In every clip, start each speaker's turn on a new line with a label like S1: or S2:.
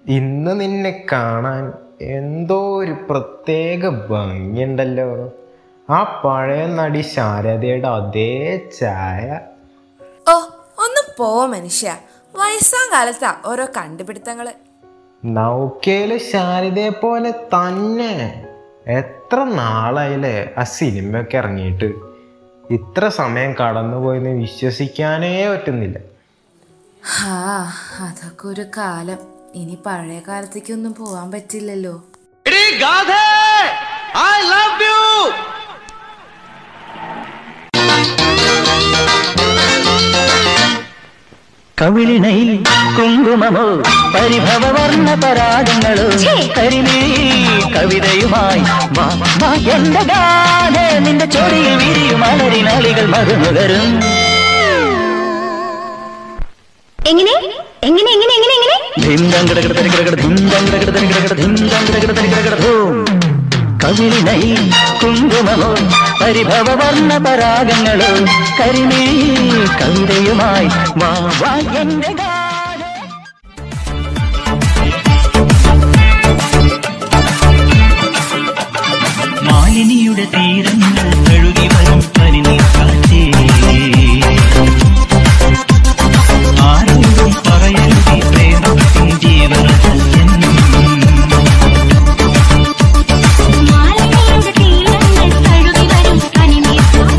S1: ഇന്ന് നിന്നെ കാണാൻ എന്തോ ഒരു പ്രത്യേക ഭംഗിയുണ്ടല്ലോ ആ പഴയ നടി ശാരദയുടെ അതേ ചായ
S2: ഓ ഒന്ന് പോ മനുഷ്യ വയസ്സാം കാലത്താ ഓരോ കണ്ടുപിടുത്തങ്ങള്
S1: നൗക്കയില് ശാരദയെ പോലെ തന്നെ എത്ര നാളായില്ലേ ആ സിനിമയൊക്കെ ഇറങ്ങിയിട്ട് ഇത്ര സമയം കടന്നുപോയെന്ന് വിശ്വസിക്കാനേ പറ്റുന്നില്ല
S2: ഹാ അതൊക്കെ ഒരു കാലം ഇനി പഴയ കാലത്തേക്കൊന്നും പോവാൻ പറ്റില്ലല്ലോ
S3: കവിളിണയിൽ കുങ്കുമമോ പരിഭവവർണ്ണ പരാഗങ്ങളോ കരിമീ കവിതയുമായി വാ, വാ, എന്റെ ഗാഥ നിന്റെ ചൊടിയിൽ വിരിയും അലരിനാളികൾ മറുമുകരും
S4: എങ്ങനെ എങ്ങനെ എങ്ങനെ എങ്ങനെ എങ്ങനെ
S3: കവിളിണയിൽ കുങ്കുമമോ പരിഭവവർണ്ണ പരാഗങ്ങളോ കരിമീ കവിതയുമായി വാ വാ എന്റെ ഗാഥ മാലിനിയുടെ തീരങ്ങൾ കഴുകി വരും പനിനീർക്കാറ്റേ ആരോടും പറയരുതി പ്രേമത്തിൻ ജീവരഹസ്യം
S4: മാലിന്യയുടെ തീരങ്ങൾ കഴുകി വരും കനിനീർ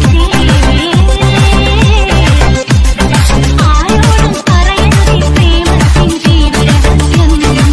S4: ആരോടും പറയരുതേ പ്രേമത്തിൻ ജീവരഹസ്യം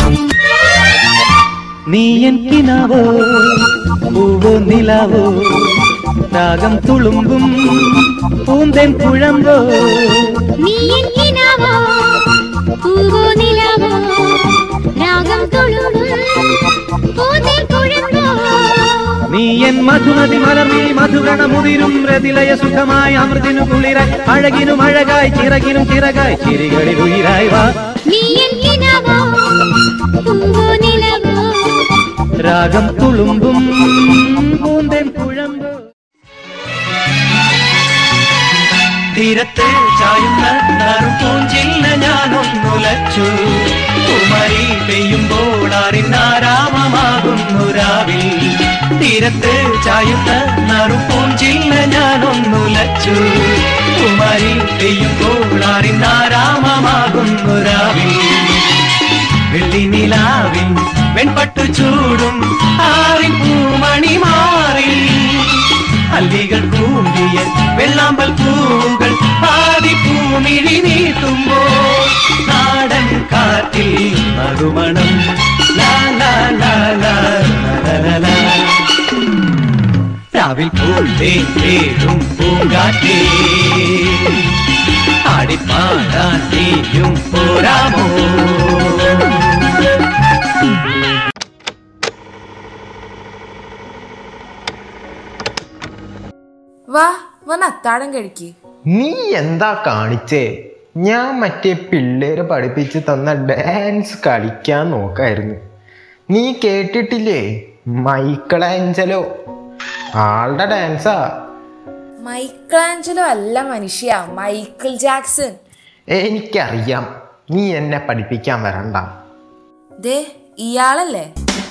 S3: നീ എൻ കിനാവോ പൂവോ നിലാവോ രാഗം തുളുമ്പും പൂന്തേൻ കുഴമ്പോ
S4: നീ എന്തിനാവോ പൂവോ നിലാവോ രാഗം തുളുമ്പും പൂതേ കുഴമ്പോ
S3: നീ എൻ മധുമതി മലർന്നി മധുഗണ മുതിരും രതിലയ സുഖമായ അമൃതിനു കുളിരായി അഴകിനും അഴകായി ചിറകിനും ചിറകായി ചിരികളിൽ ഉയിരായി വാ
S4: നീ എന്തിനാവോ പൂവോ നിലാവോ
S3: രാഗം തുളുമ്പും പൂന്തേൻ കുഴമ്പോ തീരത്ത് ചായുന്ന നറുപൂഞ്ചില്ല ഞാനൊന്നുലച്ചു കുമരി പെയ്യുമ്പോൾ അറിനാരാമമാകുന്നു രാവിൽ തീരത്ത് ചായുന്ന നറുപൂഞ്ചില്ല ഞാനൊന്നുലച്ചു കുമരി പെയ്യുമ്പോൾ അറിനാരാമമാകുന്നു രാവിൽ വെള്ളി നിലാവിൽ വെൺപട്ടു ചൂടും ആറിൻ പൂമണി മാറി അല്ലികൾ കൂമ്പിയ വെള്ളാമ്പൽ പൂവുകൾ പാതി പൂമിഴി നീട്ടുമ്പോൾ നാടൻ കാറ്റിൽ മറുമണം ലാ ലാ ലാ ലാ ലാ ലാ ലാ. രാവിൽ പൂന്തേ തേടും പൂങ്കാറ്റേ ആടിപ്പാടാൻ നീയും പോരാമോ
S2: വാ വന്ന് അത്താഴം കഴിക്ക്
S1: നീ എന്താ കാണിച്ചേ ഞാൻ മറ്റേ പിള്ളേര് പഠിപ്പിച്ച് തന്ന ഡാൻസ് കളിക്കാൻ നോക്കായിരുന്നു നീ കേട്ടിട്ടില്ലേ മൈക്കിളാഞ്ചലോ ആളുടെ ഡാൻസാ
S2: മൈക്കിളാഞ്ചലോ അല്ല മനുഷ്യ മൈക്കിൾ ജാക്സൺ
S1: എനിക്കറിയാം നീ എന്നെ പഠിപ്പിക്കാൻ വരണ്ട
S2: ദേ ഇയാളല്ലേ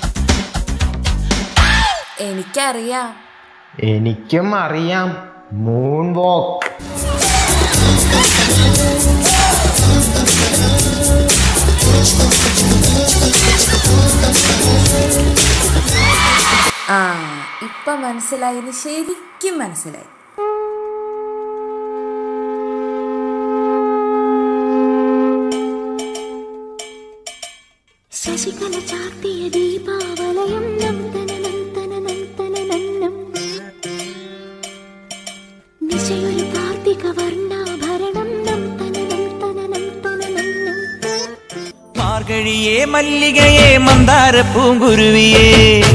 S2: എനിക്കറിയാം
S1: എനിക്കും അറിയാം മൂൺ വോക്ക്
S2: ആ ഇപ്പൊ മനസ്സിലായെന്ന് ശരിക്കും മനസ്സിലായി
S4: ശശികല ചാർത്തിയ ദീപാവലയം നന്തനനന്തനനന്തനനന്നം നിശയൊരു കാർത്തിക വർണ്ണാഭരണം നന്തനനന്തനനന്തനനന്നം
S3: മാർഗഴിയേ മല്ലികയെ മന്ദാര പൂങ്കുരുവിയേ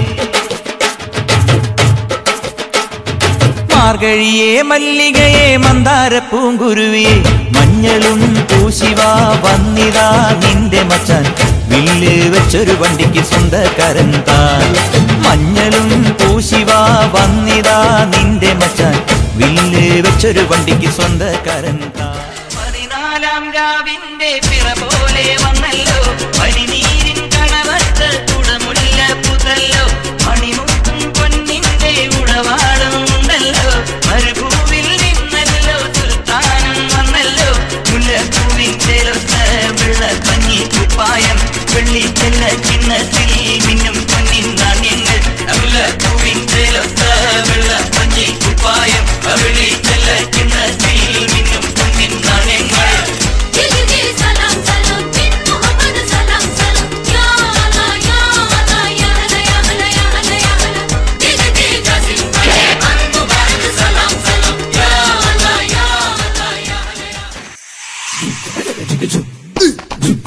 S3: മാർഗഴിയേ മല്ലികയെ മന്ദാര പൂങ്കുരുവിയെ മഞ്ഞളും പൂശിവാ വന്നിതാ നിന്റെ മച്ചാൻ വില്ല് വെച്ചൊരു വണ്ടിക്ക് സ്വന്തക്കാരൻ താൻ മഞ്ഞളും പൂശിവാ വന്നിതാ നിന്റെ മച്ചാൻ വില്ല് വെച്ചൊരു വണ്ടിക്ക് സ്വന്തക്കാരൻ താൻ പതിനാലാം രാവിന്റെ പിറ പോലെ വന്നല്ലോ പനിനീരിൻ കട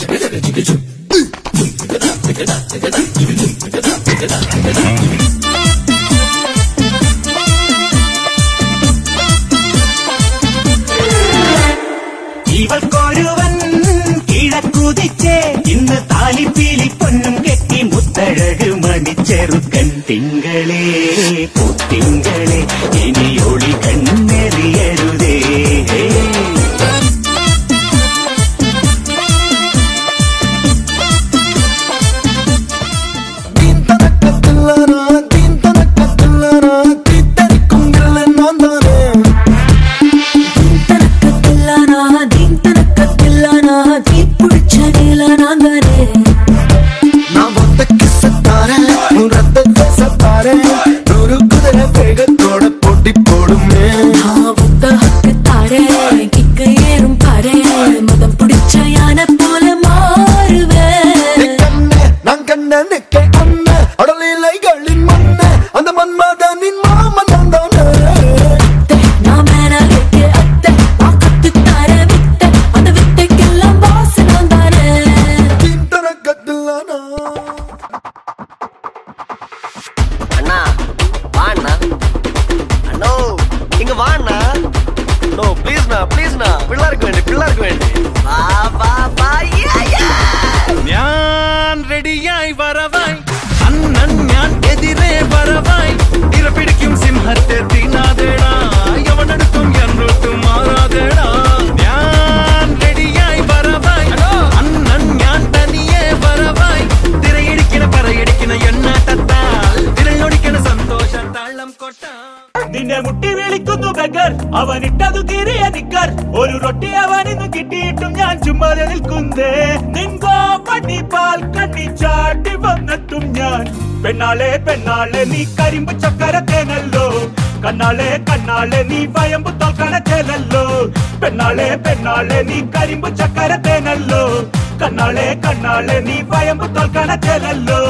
S5: ഇവൾക്കൊരുവൻ കിഴക്കുതിച്ചേ ഇന്ന് താലിപ്പീലി പൊന്നും കെട്ടി മുത്തഴക് മണിച്ചെറുക്കൻ തിങ്കളേ പൊത്തിങ്കളെ ഇനി ഒളി കണ്ണെറിയരുതേ
S6: நான் ஒத்த கிச தாரேன் உன் ரத்த பேச பாரேன் நூறு குதிரை வேகத்தோட போட்டி போடுமே நீ கண்ணே நான் கண்ண நிக்க அண்ண அடலிலைகளின் மண்ண அந்த மன்மதனின் மாமன் நான் தானே தீந்தனக்கத்தில்லானா
S7: அண்ணா வாண்ணா அண்ணோ இங்க வாண்ணா நோ ப்ளீஸ்ண்ணா ப்ளீஸ்ண்ணா பிள்ளாருக்கு வேண்டி பிள்ளாருக்கு வேண்டி வா வா வா
S3: ഞാൻ റെഡിയായി വരവായി അണ്ണൻ ഞാൻ എതിരെ വരവായി ഇരപിടിക്കും സിംഹത്തെ തിന്നാതെടാ എവനെടുത്തും എന്നൊട്ടും മാറാതെടാ ഞാൻ റെഡിയായി വരവായി അണ്ണൻ ഞാൻ തനിയെ വരവായി തിരയടിക്കണ പറയടിക്കണ എണ്ണാട്ടത്താൽ തിരഞ്ഞൊടിക്കണ സന്തോഷം താളം കൊട്ട
S5: നിന്നെ മുട്ടി വിളിക്കുന്നു ബെഗർ അവനിട്ടതു കീറിയ നിക്കർ ഒരു റൊട്ടി അവനിന്ന് കിട്ടിയിട്ടും ഞാൻ ചുമ്മാ നിൽക്കുന്നേ നിങ്കോ പണിപ്പാൽ കണ്ണി ചാട്ടി വന്നെത്തും ഞാൻ പെണ്ണാളെ പെണ്ണാളെ നീ കരിമ്പ് ചക്കര തേനല്ലോ കണ്ണാളെ കണ്ണാളെ നീ വയമ്പ് തോൽക്കണ ചേലല്ലോ പെണ്ണാളെ പെണ്ണാളെ നീ കരിമ്പ് ചക്കര തേനല്ലോ കണ്ണാളെ കണ്ണാളെ നീ വയമ്പ് തോൽക്കണ ചേലല്ലോ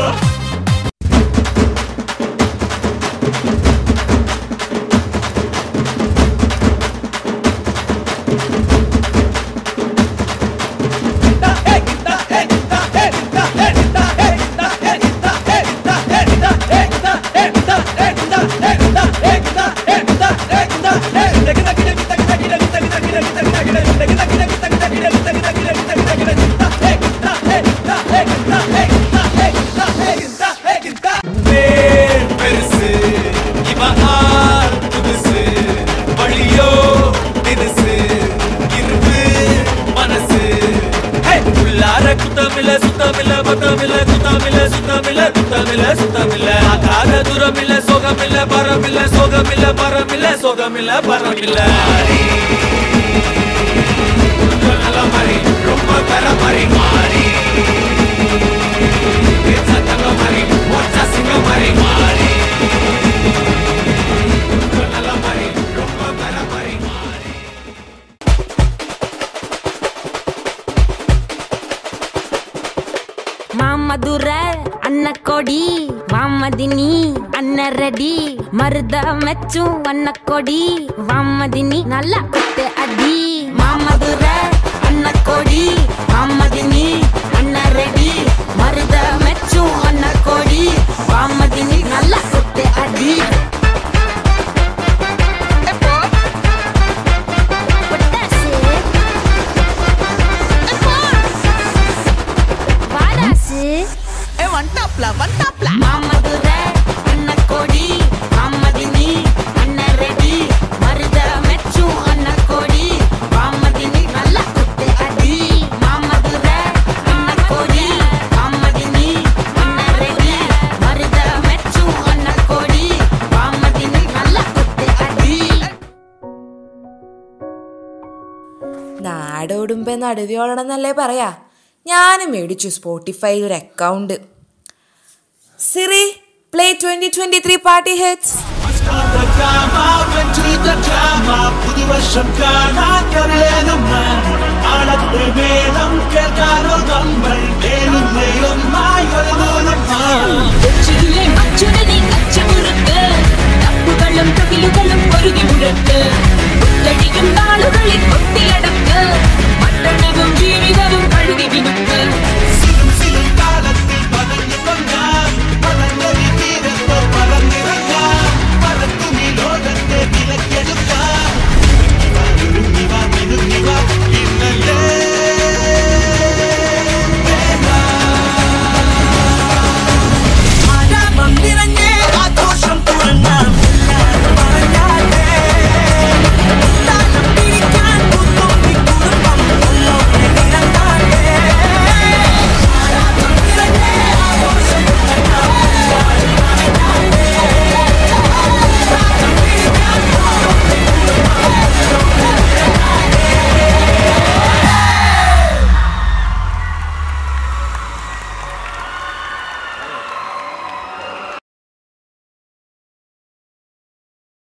S3: பெருசு இவ ஆள் புதுசு வழியோ தினுசு இருப்பு மனசு உள்ளார குத்தமில்ல சுத்தமில்ல பத்தமில்ல குத்தமில்ல சுத்தமில்ல குத்தமில்ல சுத்தமில்ல ஆகாத தூரமில்ல சோகமில்ல பரமில்ல சோகமில்ல பரமில்ல சோகமில்ல பரமில்ல நல்ல மாதிரி ரொம்ப பெற மாதிரி மாறி சத்தங்க மாதிரி ஒற்ற சிங்க மாதிரி மாறி நல்ல மாதிரி ரொம்ப பெற மாதிரி மாறி
S8: மாமதுர அன்னக்கொடி வாமதினி அன்னரடி மருத மெச்சும் வண்ணக்கொடி வாமதினி நல்லா குத்து அடி மாமதுர அன்னக்கொடி வாமதினி அன்னரடி மருத மெச்சும் வண்ணக்கொடி வாமதினி நல்லா குத்து அடி வாராசு மாமதுர அன்னக்கொடி வாமதினி அன்னரெடி மருத மெச்சும் அன்னக்கொடி வாமதினி நல்லா குத்து அடி மாமதுர அன்னக்கொடி வாமதினி அன்னரெடி மருத மெச்சும் அன்னக்கொடி வாமதினி நல்லா குத்து அடி
S2: നാടോടുമ്പേ നടുവിയോളണം എന്നല്ലേ പറയാ ഞാനും മേടിച്ചു സ്പോട്ടിഫൈയിൽ ഒരു account Siri play twenty twenty three party hits
S5: പുതുവർഷം കാണാക്കറിയാനുമ്മ ആളത്ത് വേദം കേൾക്കാനോ നമ്മൾ വേലുന്നയൊന്നായി ഒരു ദൂരമ്മ
S4: കൊച്ചിയിലെ മച്ചുടനെ അച്ചമുറുക്ക് തപ്പുകളും തൊഴിലുകളും ഒരുങ്ങി മുഴക്ക് ഒട്ടടിയും നാളുകളിൽ ഒട്ടി